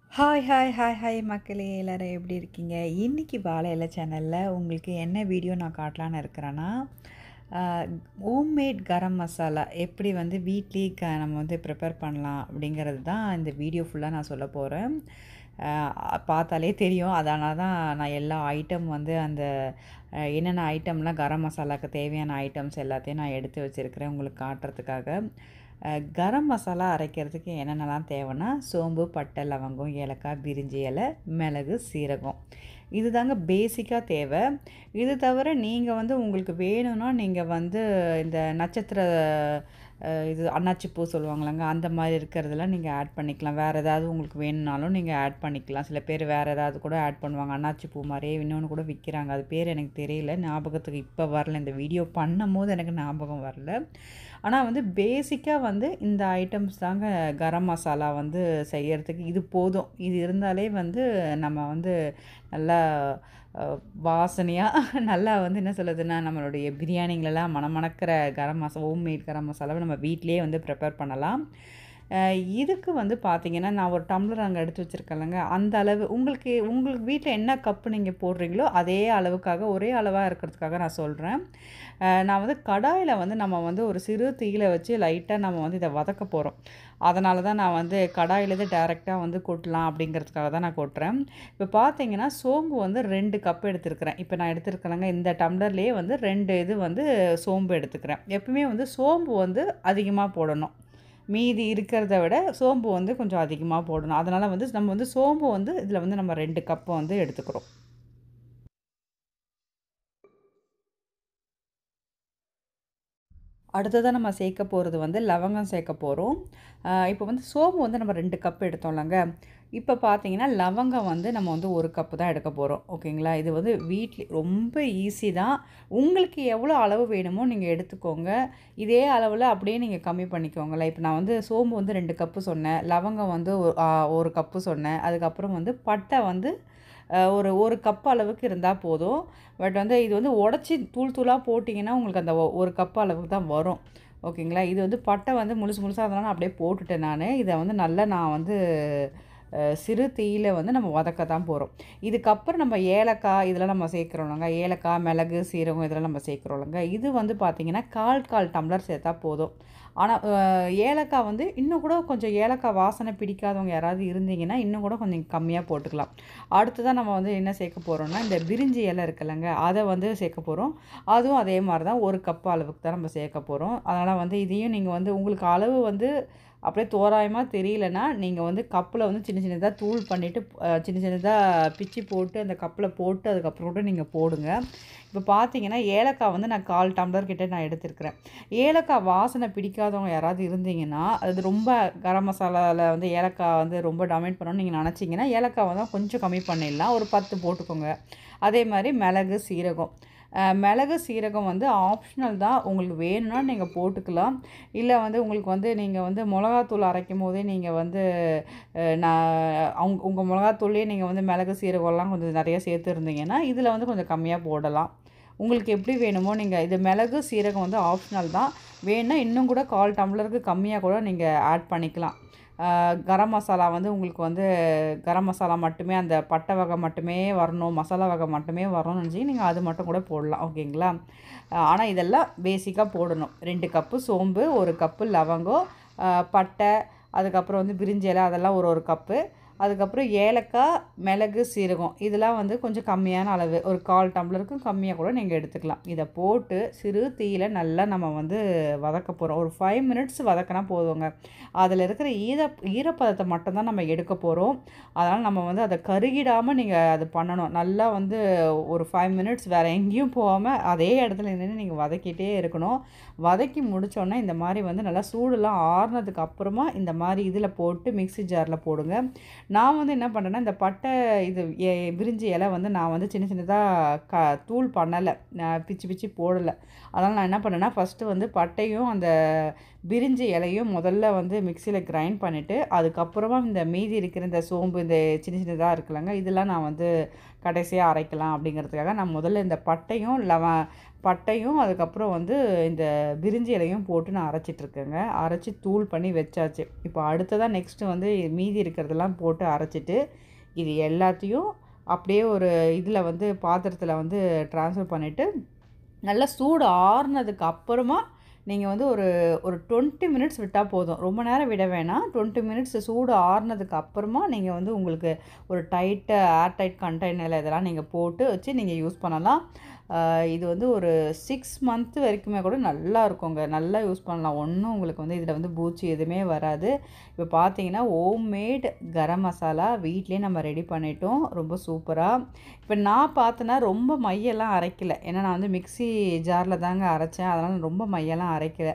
hi hi hi hi மக்களே எல்லோரும் எப்படி இருக்கீங்க இன்றைக்கி வாழை இலை சேனலில் உங்களுக்கு என்ன வீடியோ நான் காட்டலான்னு இருக்கிறேன்னா ஹோம்மேட் கரம் மசாலா எப்படி வந்து வீட்லேயே க நம்ம வந்து ப்ரிப்பேர் பண்ணலாம் அப்படிங்கிறது தான் இந்த வீடியோ ஃபுல்லாக நான் சொல்ல போகிறேன் பார்த்தாலே தெரியும் அதனால தான் நான் எல்லா ஐட்டம் வந்து அந்த அஹ், என்னென்ன ஐட்டம்லாம் கரம் மசாலாவுக்கு தேவையான ஐட்டம்ஸ் எல்லாத்தையும் நான் எடுத்து வச்சுருக்கிறேன் உங்களுக்கு காட்டுறதுக்காக அஹ், கரம் மசாலா அரைக்கிறதுக்கு என்னென்னலாம் தேவைன்னா சோம்பு பட்டை லவங்கம் ஏலக்காய் பிரிஞ்சி இலை மிளகு சீரகம் இது தாங்க பேசிக்காக தேவை இது தவிர நீங்கள் வந்து உங்களுக்கு வேணும்னா நீங்கள் வந்து இந்த நட்சத்திர அஹ், இது அன்னாச்சி பூ சொல்லுவாங்களாங்க அந்த மாதிரி இருக்கிறதெல்லாம் நீங்கள் ஆட் பண்ணிக்கலாம் வேறு ஏதாவது உங்களுக்கு வேணும்னாலும் நீங்கள் ஆட் பண்ணிக்கலாம் சில பேர் வேறு ஏதாவது கூட ஆட் பண்ணுவாங்க அன்னாச்சி பூ மாதிரியே இன்னொன்று கூட விற்கிறாங்க அது பேர் எனக்கு தெரியல ஞாபகத்துக்கு இப்போ வரல இந்த வீடியோ பண்ணும் போது எனக்கு ஞாபகம் வரல ஆனால் வந்து பேசிக்காக வந்து இந்த ஐட்டம்ஸ் தாங்க கரம் மசாலா வந்து செய்யறதுக்கு இது போதும் இது இருந்தாலே வந்து நம்ம வந்து நல்லா வாசனையாக நல்லா வந்து என்ன சொல்லுதுன்னா நம்மளுடைய பிரியாணிங்களெல்லாம் மணமணக்கிற கரம் மசாலா ஹோம்மேட் கரம் மசாலாவை நம்ம வீட்டிலேயே வந்து ப்ரிப்பேர் பண்ணலாம் அஹ் இதுக்கு வந்து பார்த்தீங்கன்னா நான் ஒரு டம்ளர் அங்கே எடுத்து வச்சுருக்கேன்லங்க அந்த அளவு உங்களுக்கு உங்களுக்கு வீட்டில் என்ன கப்பு நீங்கள் போடுறீங்களோ அதே அளவுக்காக ஒரே அளவாக இருக்கிறதுக்காக நான் சொல்கிறேன் நான் வந்து கடாயில் வந்து நம்ம வந்து ஒரு சிறு தீயில வச்சு லைட்டாக நம்ம வந்து இதை வதக்க போகிறோம் அதனால தான் நான் வந்து கடாயிலேருந்து டேரெக்டாக வந்து கொட்டலாம் அப்படிங்கிறதுக்காக தான் நான் கொட்டுறேன் இப்போ பார்த்தீங்கன்னா சோம்பு வந்து ரெண்டு கப் எடுத்துருக்கிறேன் இப்போ நான் எடுத்துருக்கிறேங்க இந்த டம்ளர்லேயே வந்து ரெண்டு இது வந்து சோம்பு எடுத்துக்கிறேன் எப்பவுமே வந்து சோம்பு வந்து அதிகமாக போடணும் மீதி இருக்கிறத விட சோம்பு வந்து கொஞ்சம் அதிகமாக போடணும் அதனால் வந்து நம்ம வந்து சோம்பு வந்து இதில் வந்து நம்ம ரெண்டு கப்பு வந்து எடுத்துக்கிறோம் அடுத்ததாக நம்ம சேர்க்க போகிறது வந்து லவங்கம் சேர்க்க போகிறோம் இப்போ வந்து சோம்பு வந்து நம்ம ரெண்டு கப் எடுத்தோம்லங்க இப்போ பார்த்தீங்கன்னா லவங்கம் வந்து நம்ம வந்து ஒரு கப்பு தான் எடுக்க போகிறோம் ஓகேங்களா இது வந்து வீட்டில் ரொம்ப ஈஸி தான் உங்களுக்கு எவ்வளோ அளவு வேணுமோ நீங்கள் எடுத்துக்கோங்க இதே அளவில் அப்படியே நீங்கள் கம்மி பண்ணிக்கோங்களேன் இப்போ நான் வந்து சோம்பு வந்து ரெண்டு கப்பு சொன்னேன் லவங்கம் வந்து ஒரு- ஆ, ஒரு கப்பு சொன்னேன் அதுக்கப்புறம் வந்து பட்டை வந்து அஹ், ஒரு ஒரு கப் அளவுக்கு இருந்தால் போதும் பட் வந்து இது வந்து உடச்சி தூள் தூளாக போட்டிங்கன்னா உங்களுக்கு அந்த ஒ- ஒரு கப் அளவுக்கு தான் வரும் ஓகேங்களா இது வந்து பட்டை வந்து முழுசு முழுசாக அதனால நான் அப்படியே போட்டுட்டேன் நான் இதை வந்து நல்லா நான் வந்து அஹ், சிறு தீயில வந்து நம்ம வதக்க தான் போகிறோம் இதுக்கப்புறம் நம்ம ஏலக்காய் இதெல்லாம் நம்ம சேர்க்குறோம்லங்க ஏலக்காய் மிளகு சீரகம் இதெல்லாம் நம்ம சேர்க்குறோம்லங்க இது வந்து பார்த்திங்கன்னா கால் கால் டம்ளர் சேர்த்தா போதும் ஆனால் ஏலக்காய் வந்து இன்னும் கூட கொஞ்சம் ஏலக்காய் வாசனை பிடிக்காதவங்க யாராவது இருந்தீங்கன்னா இன்னும் கூட கொஞ்சம் கம்மியாக போட்டுக்கலாம் அடுத்ததாக நம்ம வந்து என்ன சேர்க்க போகிறோம்னா இந்த பிரிஞ்சி இலை இருக்குல்லங்க அதை வந்து சேர்க்க போகிறோம் அதுவும் அதே மாதிரி தான் ஒரு கப் அளவுக்கு தான் நம்ம சேர்க்க போகிறோம் அதனால் வந்து இதையும் நீங்கள் வந்து உங்களுக்கு அளவு வந்து அப்படியே தோராயமாக தெரியலனா நீங்கள் வந்து கப்பில் வந்து சின்ன சின்னதாக தூள் பண்ணிவிட்டு சின்ன சின்னதாக பிச்சு போட்டு அந்த கப்பில் போட்டு அதுக்கப்புறம் கூட நீங்கள் போடுங்க இப்போ பார்த்தீங்கன்னா ஏலக்காய் வந்து நான் கால் டம்ளர் கிட்ட நான் எடுத்திருக்கிறேன் ஏலக்காய் வாசனை பிடிக்காதவங்க யாராவது இருந்தீங்கன்னா அது ரொம்ப கரம் மசாலாவில் வந்து ஏலக்காய் வந்து ரொம்ப டொமேட் பண்ணணும்னு நீங்கள் நினச்சிங்கன்னா ஏலக்காய் வந்து கொஞ்சம் கம்மி பண்ணிடலாம் ஒரு பத்து போட்டுக்கோங்க அதே மாதிரி மிளகு சீரகம் அஹ் மிளகு சீரகம் வந்து ஆப்ஷனல் தான் உங்களுக்கு வேணும்னா நீங்கள் போட்டுக்கலாம் இல்லை வந்து உங்களுக்கு வந்து நீங்கள் வந்து மிளகாத்தூள் அரைக்கும் போதே நீங்கள் வந்து அஹ், நான் அவங்க உங்கள் மிளகாத்தூள்லேயே நீங்கள் வந்து மிளகு சீரகம்லாம் கொஞ்சம் நிறைய சேர்த்து இருந்தீங்கன்னா இதில் வந்து கொஞ்சம் கம்மியாக போடலாம் உங்களுக்கு எப்படி வேணுமோ நீங்கள் இது மிளகு சீரகம் வந்து ஆப்ஷனல் தான் வேணும்னா இன்னும் கூட கால் டம்ளருக்கு கம்மியாக கூட நீங்கள் ஆட் பண்ணிக்கலாம் ஆஹ் கரம் மசாலா வந்து உங்களுக்கு வந்து கரம் மசாலா மட்டுமே அந்த பட்டை வகை மட்டுமே வரணும் மசாலா வகை மட்டுமே வரணும்னு நினச்சி நீங்கள் அது மட்டும் கூட போடலாம் ஓகேங்களா ஆனால் இதெல்லாம் பேசிக்காக போடணும் ரெண்டு கப்பு சோம்பு ஒரு கப்பு லவங்கம் ஆஹ் பட்டை அதுக்கப்புறம் வந்து பிரிஞ்சி இலை அதெல்லாம் ஒரு ஒரு கப்பு அதுக்கப்புறம் ஏலக்காய் மிளகு சீரகம் இதெல்லாம் வந்து கொஞ்சம் கம்மியான அளவு ஒரு கால் டம்ளருக்கும் கம்மியாக கூட நீங்கள் எடுத்துக்கலாம் இதை போட்டு சிறு தீயில நல்லா நம்ம வந்து வதக்க போகிறோம் ஒரு ஃபைவ் மினிட்ஸ் வதக்கினா போதுங்க அதில் இருக்கிற ஈர ஈரப்பதத்தை மட்டும்தான் நம்ம எடுக்க போகிறோம் அதனால் நம்ம வந்து அதை கருகிடாமல் நீங்கள் அது பண்ணணும் நல்லா வந்து ஒரு ஃபைவ் மினிட்ஸ் வேறு எங்கேயும் போகாமல் அதே இடத்துல நின்று நீங்கள் வதக்கிட்டே இருக்கணும் வதக்கி முடிச்சோன்னே இந்த மாதிரி வந்து நல்லா சூடுலாம் ஆறுனதுக்கு அப்புறமா இந்த மாதிரி இதில் போட்டு மிக்ஸி ஜாரில் போடுங்க நான் வந்து என்ன பண்ணேன்னா இந்த பட்டை இது எ- பிரிஞ்சி இலை வந்து நான் வந்து சின்ன சின்னதாக க தூள் பண்ணலை நான் பிச்சு பிச்சு போடலை அதனால் நான் என்ன பண்ணேன்னா ஃபஸ்ட்டு வந்து பட்டையும் அந்த பிரிஞ்சி இலையும் முதல்ல வந்து மிக்சியில் கிரைண்ட் பண்ணிவிட்டு அதுக்கப்புறமா இந்த மீதி இருக்கிற இந்த சோம்பு இந்த சின்ன சின்னதாக இருக்குல்லங்க இதெல்லாம் நான் வந்து கடைசியாக அரைக்கலாம் அப்படிங்கிறதுக்காக நான் முதல்ல இந்த பட்டையும் லவ பட்டையும் அதுக்கப்புறம் வந்து இந்த பிரிஞ்சி இலையும் போட்டு நான் அரைச்சிட்ருக்கேங்க அரைச்சி தூள் பண்ணி வச்சாச்சு இப்போ அடுத்ததாக நெக்ஸ்ட்டு வந்து மீதி இருக்கிறதெல்லாம் போட்டு அரைச்சிட்டு இது எல்லாத்தையும் அப்படியே ஒரு இதில் வந்து பாத்திரத்தில் வந்து ட்ரான்ஸ்ஃபர் பண்ணிவிட்டு நல்லா சூடு ஆறுனதுக்கு அப்புறமா நீங்கள் வந்து ஒரு ஒரு டுவெண்ட்டி மினிட்ஸ் விட்டால் போதும் ரொம்ப நேரம் விட வேணாம் டுவெண்ட்டி மினிட்ஸ் சூடு ஆறுனதுக்கு அப்புறமா நீங்கள் வந்து உங்களுக்கு ஒரு டைட்டு ஏர் டைட் கண்டெய்னரில் இதெல்லாம் நீங்கள் போட்டு வச்சு நீங்கள் யூஸ் பண்ணலாம் ஆஹ் இது வந்து ஒரு சிக்ஸ் மந்த் வரைக்குமே கூட நல்லா இருக்குங்க நல்லா யூஸ் பண்ணலாம் ஒன்றும் உங்களுக்கு வந்து இதில் வந்து பூச்சி எதுவுமே வராது இப்போ பார்த்தீங்கன்னா ஹோம்மேட் கரம் மசாலா வீட்லேயே நம்ம ரெடி பண்ணிட்டோம் ரொம்ப சூப்பராக இப்போ நான் பார்த்தேன்னா ரொம்ப மையெல்லாம் அரைக்கல ஏன்னா நான் வந்து மிக்ஸி ஜாரில் தாங்க அரைச்சேன் அதனால் ரொம்ப மையெல்லாம் அரைக்கல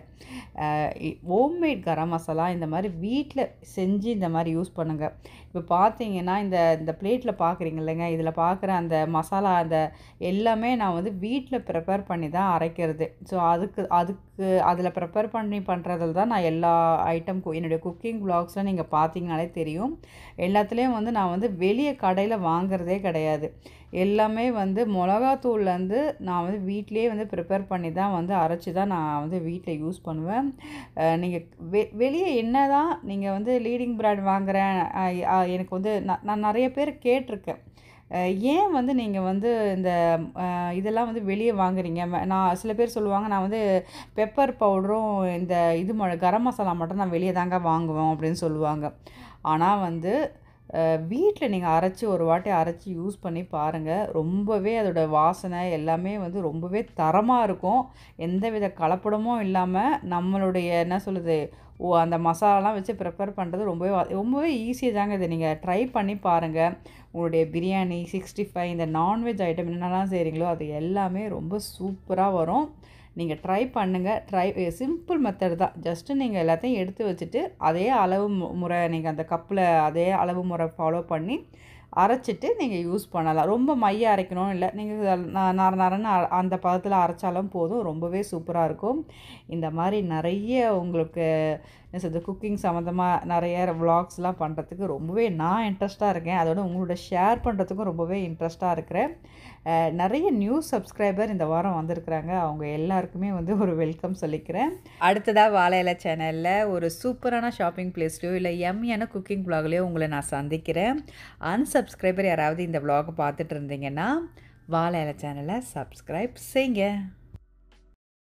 ஹோம்மேட் கரம் மசாலா இந்த மாதிரி வீட்டில் செஞ்சு இந்த மாதிரி யூஸ் பண்ணுங்கள் இப்போ பார்த்தீங்கன்னா இந்த இந்த பிளேட்டில் பார்க்குறீங்க இல்லைங்க இதில் பார்க்குற அந்த மசாலா அந்த எல்லாமே நான் வந்து வீட்டில் ப்ரிப்பேர் பண்ணி தான் அரைக்கிறது ஸோ அதுக்கு அதுக்கு அதில் ப்ரிப்பேர் பண்ணி பண்ணுறதுல தான் நான் எல்லா ஐட்டம் என்னுடைய குக்கிங் வ்ளாக்ஸில் நீங்கள் பார்த்தீங்கனாலே தெரியும் எல்லாத்துலேயும் வந்து நான் வந்து வெளியே கடையில் வாங்குறதே கிடையாது எல்லாமே வந்து மிளகாத்தூள்லேருந்து நான் வந்து வீட்டிலேயே வந்து ப்ரிப்பேர் பண்ணி தான் வந்து அரைச்சி தான் நான் வந்து வீட்டில் யூஸ் பண்ணுவேன் நீங்கள் வெ வெளியே என்ன தான் நீங்கள் வந்து லீடிங் பிராண்ட் வாங்குகிறேன் எனக்கு வந்து நான் நான் நிறைய பேர் கேட்டிருக்கேன் அஹ் ஏன் வந்து நீங்கள் வந்து இந்த அஹ், இதெல்லாம் வந்து வெளியே வாங்குறீங்க ம- நான் சில பேர் சொல்லுவாங்க நான் வந்து பெப்பர் பவுடரும் இந்த இது ம கரம் மசாலா மட்டும் நான் வெளியே தாங்க வாங்குவேன் அப்படின்னு சொல்லுவாங்க ஆனால் வந்து வீட்டில் நீங்கள் அரைச்சி ஒரு வாட்டி அரைச்சி யூஸ் பண்ணி பாருங்கள் ரொம்பவே அதோட வாசனை எல்லாமே வந்து ரொம்பவே தரமாக இருக்கும் எந்த வித கலப்படமும் இல்லாமல் நம்மளுடைய என்ன சொல்லுது ஓ அந்த மசாலாலாம் வச்சு ப்ரிப்பேர் பண்ணுறது ரொம்பவே வா- ரொம்பவே ஈஸி தாங்க இதை நீங்கள் ட்ரை பண்ணி பாருங்கள் உங்களுடைய பிரியாணி சிக்ஸ்டி ஃபைவ் இந்த நான்வெஜ் ஐட்டம் என்னென்னலாம் செய்கிறீங்களோ அது எல்லாமே ரொம்ப சூப்பராக வரும் நீங்கள் ட்ரை பண்ணுங்கள் ட்ரை சிம்பிள் மெத்தட் தான் ஜஸ்ட்டு நீங்கள் எல்லாத்தையும் எடுத்து வச்சுட்டு அதே அளவு மு- முறை நீங்கள் அந்த கப்பில் அதே அளவு முறை ஃபாலோ பண்ணி அரைச்சிட்டு நீங்கள் யூஸ் பண்ணலாம் ரொம்ப மைய அரைக்கணும் இல்லை நீங்கள் நர நரன்னு அ- அந்த பதத்தில் அரைச்சாலும் போதும் ரொம்பவே சூப்பராக இருக்கும் இந்த மாதிரி நிறைய உங்களுக்கு என்ன சொல்றது குக்கிங் சம்மந்தமாக நிறைய விளாக்ஸ்லாம் பண்ணுறதுக்கு ரொம்பவே நான் இன்ட்ரெஸ்ட்டாக இருக்கேன் அதோட உங்களோட ஷேர் பண்ணுறதுக்கும் ரொம்பவே இன்ட்ரெஸ்ட்டாக இருக்கிறேன் அஹ், நிறைய நியூ சப்ஸ்கிரைபர் இந்த வாரம் வந்திருக்கிறாங்க அவங்க எல்லாருக்குமே வந்து ஒரு வெல்கம் சொல்லிக்கிறேன் அடுத்ததாக வாழை இலை சேனலில் ஒரு சூப்பரான ஷாப்பிங் பிளேஸ்லையோ இல்லை எம்மியான குக்கிங் vlogலையோ உங்களை நான் சந்திக்கிறேன் அன்சப்ஸ்கிரைபர் யாராவது இந்த vlog பார்த்துட்டு இருந்தீங்கன்னா வாழை இலை சேனலை சப்ஸ்கிரைப் செய்யுங்க